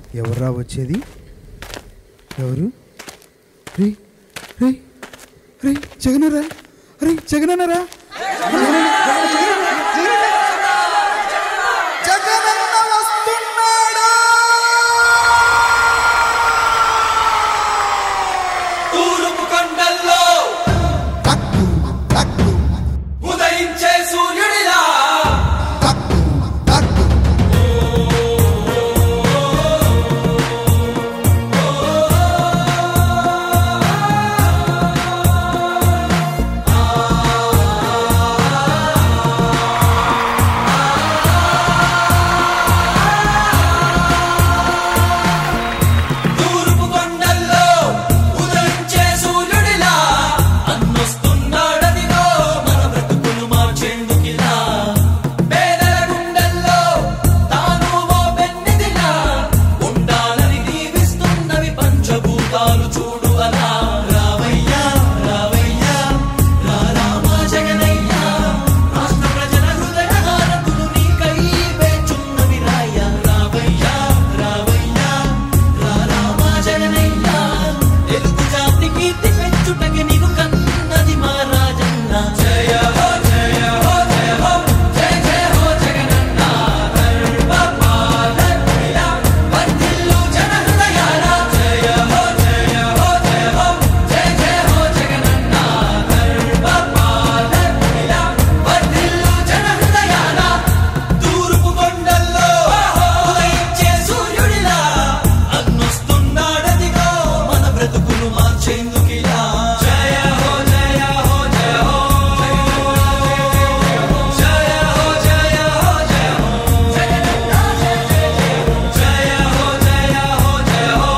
ఎవర్రా వచ్చేది ఎవరు రే రే రే జగనరా రే జగనరా జగనన్న వస్తున్నాడా తూర్పు కొండల్లో టక్కు టక్కు ఉదయించే సూర్యుడిలా టక్కు టక్కు తూర్పు కొండల్లో ఉదయించే సూర్యుడిలా అన్నొస్తున్నాడదిగో మన బ్రతుకులు మార్చేందుకిలా పేదల గుండెల్లో తాను ఓ పెన్నిదిలా ఉండాలని దీవిస్తున్నవి పంచభూతాలు చూడు అలా రావయ్యా రావయ్యా రా రామా జగనయ్యా రాష్ట్ర ప్రజల హృదయ హారతులు నీకై వేచున్నవి రాయ్యా రావయ్యా రావయ్యా రా రామా జగనయ్యా తెలుగు జాతి కీర్తి పెంచుటకి నీకు కన్నది మా రాజన్న జయ హో జయ హో జయ హో జయ జయ హో జగనన్న సర్వపాలకుడా వర్ధిల్లు జన హృదయాల జయ హో జయ హో జయ హో జయ జయ హో జగనన్న సర్వపాలకుడా వర్ధిల్లు జన హృదయాల తూర్పు కొండల్లో ఉదయించే సూర్యుడిలా అన్నొస్తున్నాడదిగో మన బ్రతుకులు మార్చేందుకిలా జయ హో జయ హో జయ హో జయ హో జయ హో జయ హో జగనన్న జయ జయ జయ జయ హో జయ హో జయ హో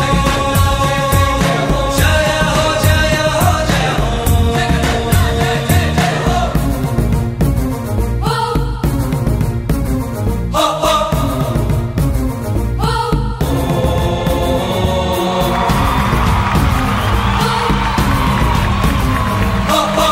జయ హో జయ హో జయ హో జగనన్న జయ జయ జయ హో హో హో హో హో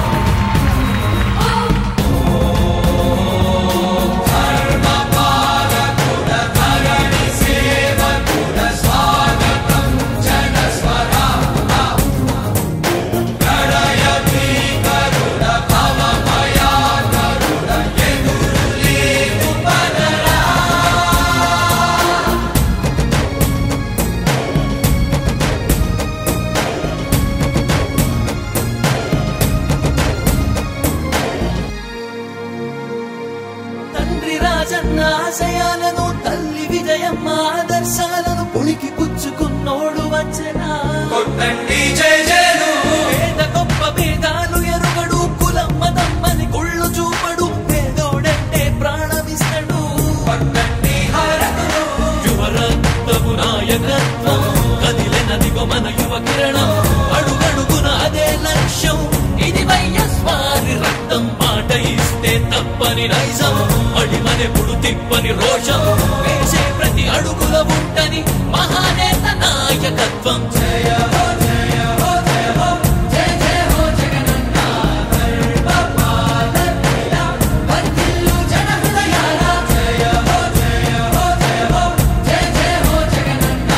తండ్రి రాజన్న ఆశయాలను తల్లి విజయమ్మ ఆదర్శాలను పులికి పుచ్చుకున్నోడు వచ్చనా కొట్టండి జయ జయలు పేద గొప్ప భేదాలు ఎరుగడు కులం మతమ్మని కుళ్ళు చూపడు పేదోడంటే ప్రాణమిస్తడు పట్టండి హారతులు యువరత్నము నాయకత్వం కదిలినదిగో మన యువ కిరణం అడుగడుగున అదే లక్ష్యం ఇది వైఎస్వారి రక్తం మాట ఇస్తే తప్పని నైజం అడిమనెప్పుడు తిప్పని రోషం వేసే ప్రతి అడుగుల ఉంటని మహానేత నాయకత్వం జయ హో జయ హో జయ హో జయ జయ హో జగనన్న సర్వపాలకుడా వర్ధిల్లు జన హృదయాల జయ హో జయ హో జయ హో జయ జయ హో జగనన్న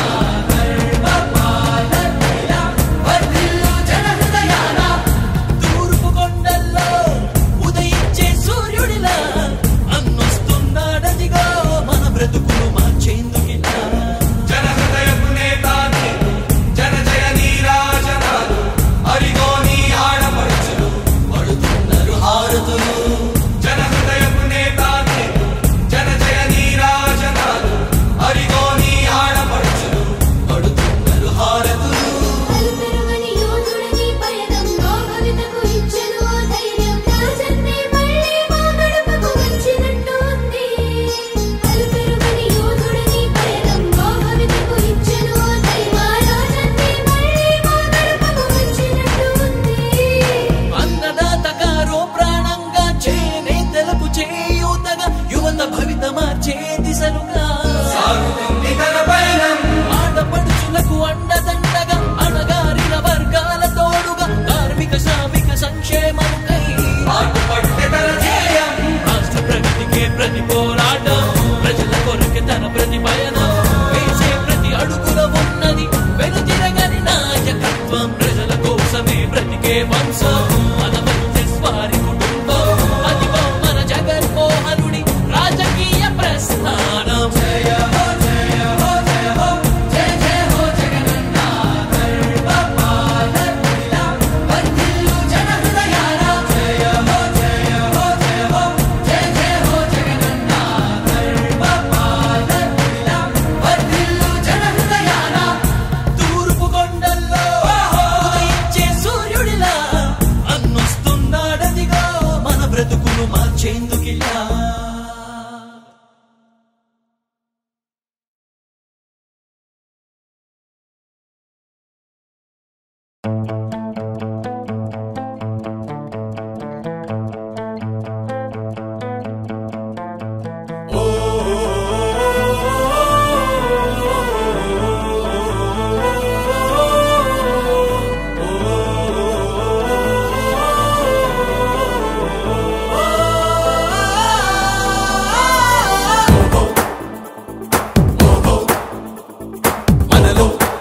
సర్వపాలకుడా వర్ధిల్లు జన హృదయాల తూర్పు కొండల్లో ఉదయించే సూర్యుడిలా అన్నొస్తున్నాడదిగో మన బ్రతుకులు మార్చేందుకిలా జన హృదయపు నేత నీవు జన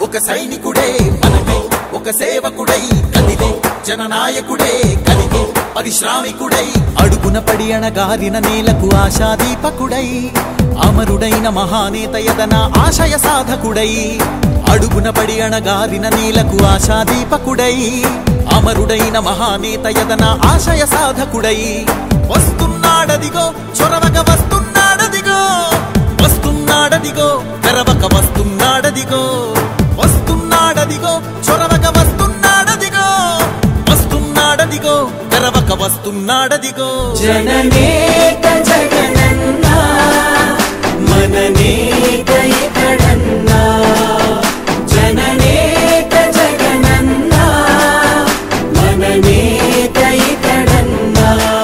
ఒక సైనికుడే మనమే ఒక సేవకుడై కదిలే జననాయకుడే కలిగే పరిశ్రామికుడై అడుగున పడి అణగారిన నేలకు ఆశాదీపకుడై అమరుడైన మహానేత యదన ఆశయ సాధకుడై అడుగున పడి అణగారిన నేలకు ఆశాదీపకుడై అమరుడైన మహానేత యదన ఆశయ సాధకుడై వస్తున్నాడదిగో చొరవక వస్తున్నాడదిగో వస్తున్నాడదిగో తెరవక వస్తున్నాడదిగో వస్తున్నాడదిగో చొరవక వస్తున్నాడదిగో వస్తున్నాడదిగో తెరవక వస్తున్నాడదిగో జననేత జగనన్న మననేత ఇతడన్న జననేత జగనన్న మననేత ఇతడన్న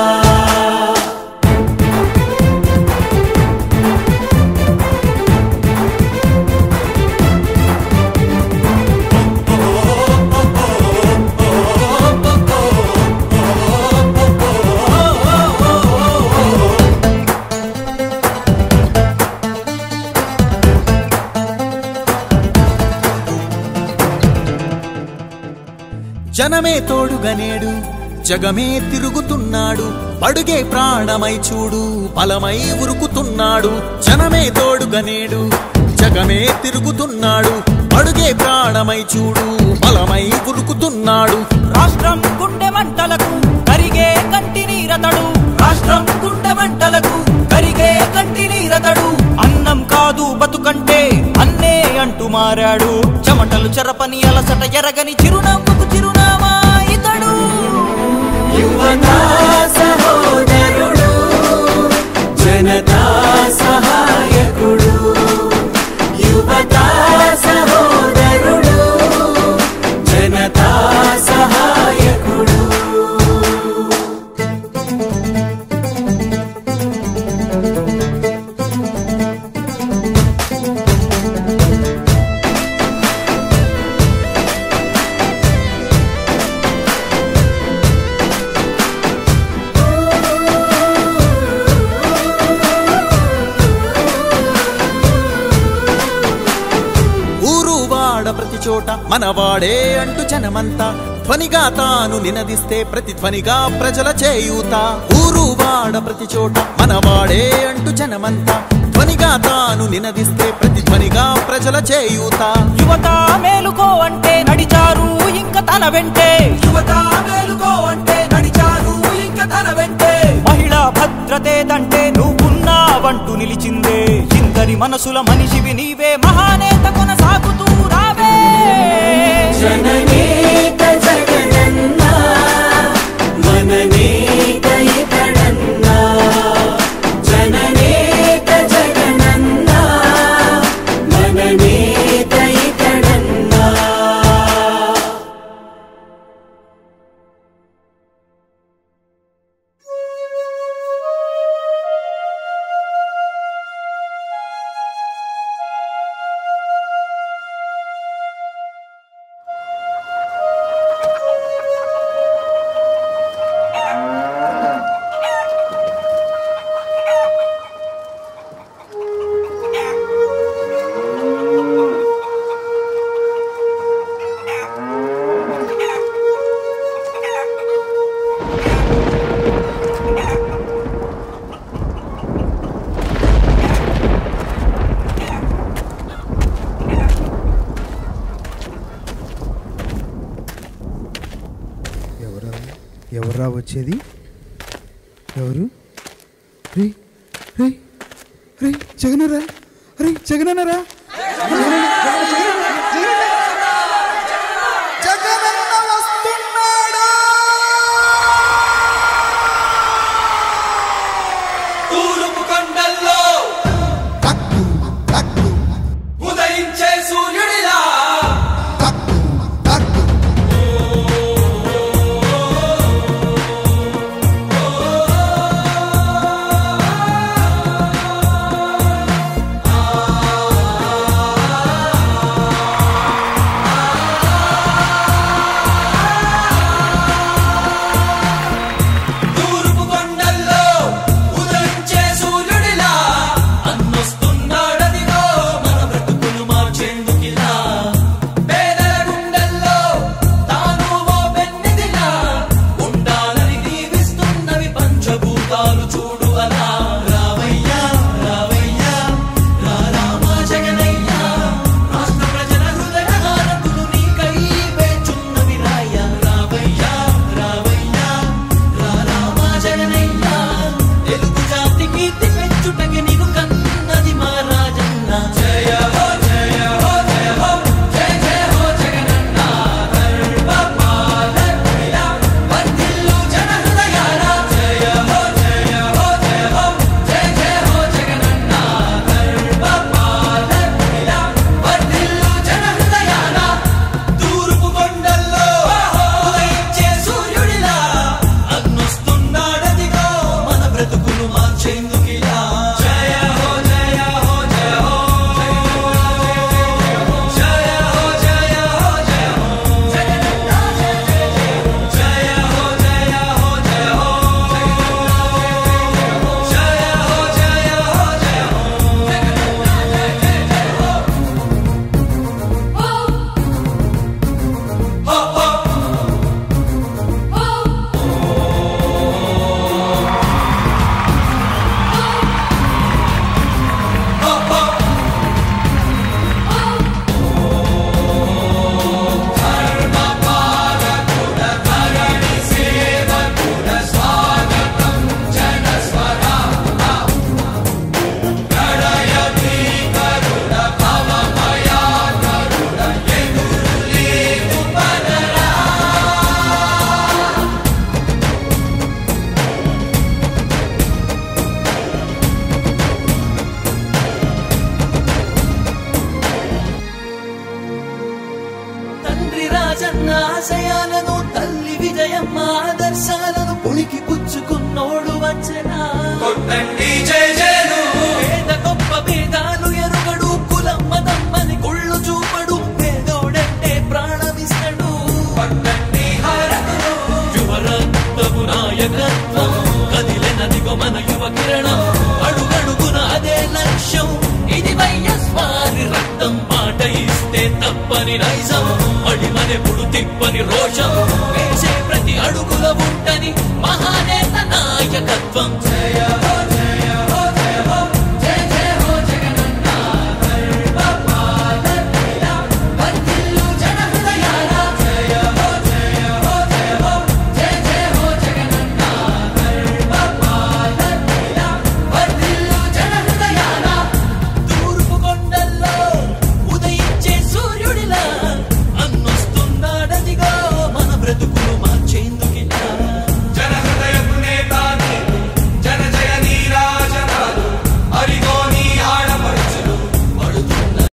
జనమే తోడుగనేడు జగమే తిరుగుతున్నాడు అడుగే ప్రాణమై చూడు బలమై ఉరుకుతున్నాడు జనమే తోడుగనేడు జగమే తిరుగుతున్నాడు అడుగే ప్రాణమై చూడు బలమై ఉరుకుతున్నాడు రాష్ట్రం గుండె మంటలకు కరిగే కంటి నీరతడు రాష్ట్రం గుండె మంటలకు కరిగే కంటి నీరతడు అన్నం కాదు బతుకంటే అన్నే అంటూ మారాడు చెమటలు చెరపని అలసట ఎరగని చిరునవ్వుకు చిరునామా ఇతడు యువతా సహోదరుడు జనతా సహాయకుడు యువతా సహోదరుడు జనతా సహాయకుడు ఊరు వాడ ప్రతి చోట మనవాడే అంటూ జనమంతా ధ్వనిగా తాను నినదిస్తే ప్రతిధ్వనిగా ప్రజల చేయూత ఊరు వాడ ప్రతి చోట మనవాడే అంటూ జనమంతా ధ్వనిగా తాను నినదిస్తే ప్రతిధ్వనిగా ప్రజల చేయూత యువత మేలుకో అంటే నడిచారు ఇంక తన వెంటే యువత మేలుకో అంటే నడిచారు ఇంక తన వెంటే మహిళా భద్రతేదంటే నువ్వున్నావంటూ నిలిచిందే ఇందరి మనసుల మనిషివి నీవే మహానేత కొనసాగుతూ రావే జననేత జగనన్న మననేత ఇతడన్న జననేత జగనన్న మననేత ఇతడన్న ఎవరా ఎవర్రా వచ్చేది ఎవరు రే రే రే జగనరా రే జగనరా జగనన్న వస్తున్నాడు తూర్పు కొండల్లో టక్కు టక్కు ఉదయించే సూర్యుడిలా టక్కు టక్కు ఆ ఆశయాలను తల్లి విజయమ్మ ఆదర్శాలను పుణికి పుచ్చుకున్నోడు వచ్చనా కొట్టండి జయ జయను పేద గొప్ప భేదాలు ఎరుగడు కులం మతమ్మని కుళ్ళు చూపడు పేదోడంటే ప్రాణమిస్తడు కొట్టండి హారతులు యువరక్తము నాయకత్వం కదిలినదిగో మన యువ కిరణం అడుగడుగున అదే లక్ష్యం ఇది వైఎస్వారి రక్తం మాట ఇస్తే తప్పని నైజం అడిమనెప్పుడు తిప్పని రోషం వేసే ప్రతి అడుగుల ఉంటని మహానేత నాయకత్వం జయ